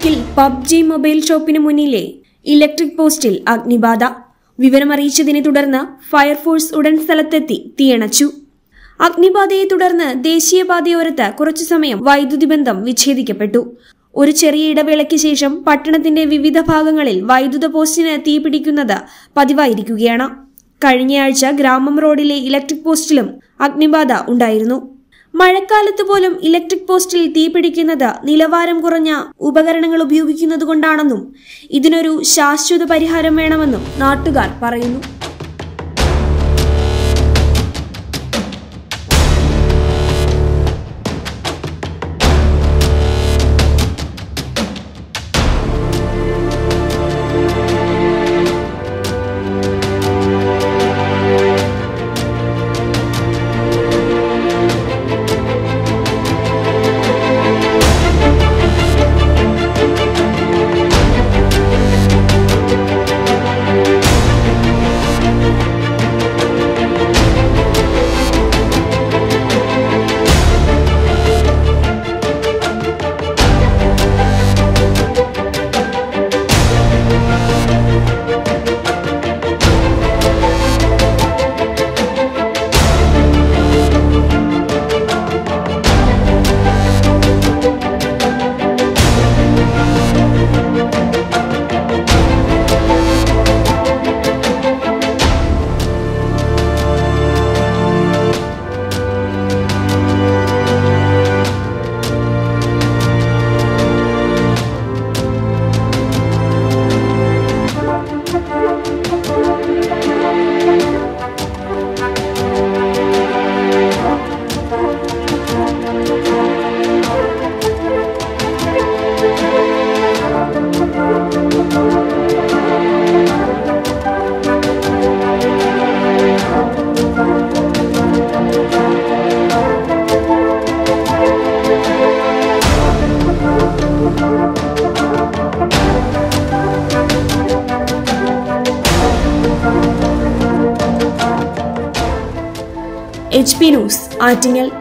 താലൂക്കിൽ PUBG mobile ഷോപ്പിന് മുന്നിലെ electric പോസ്റ്റിൽ അഗ്നിബാധ വിവരമറിയിച്ചതിനെ തുടർന്ന് ഫയർഫോഴ്സ് ഉടൻ സ്ഥലത്തെത്തി തീയണച്ചു അഗ്നിബാധയെ തുടർന്ന് ദേശീയപാതയോരത്ത് കുറച്ചു സമയം വൈദ്യുതി ബന്ധം വിച്ഛേദിക്കപ്പെട്ടു ഒരു ചെറിയ ഇടവേളയ്ക്ക് ശേഷം പട്ടണത്തിന്റെ വിവിധ ഭാഗങ്ങളിൽ വൈദ്യുത പോസ്റ്റിന് തീപിടിക്കുന്നത് പതിവായിരിക്കുകയാണ് കഴിഞ്ഞയാഴ്ച ഗ്രാമം റോഡിലെ ഇലക്ട്രിക് പോസ്റ്റിലും അഗ്നിബാധ ഉണ്ടായിരുന്നു മഴക്കാലത്ത് പോലും ഇലക്ട്രിക് പോസ്റ്റിൽ തീപിടിക്കുന്നത് നിലവാരം കുറഞ്ഞ ഉപകരണങ്ങൾ ഉപയോഗിക്കുന്നതുകൊണ്ടാണെന്നും ഇതിനൊരു ശാശ്വത പരിഹാരം വേണമെന്നും നാട്ടുകാർ പറയുന്നു എച്ച് പി ന്യൂസ് ആറ്റിങ്ങൽ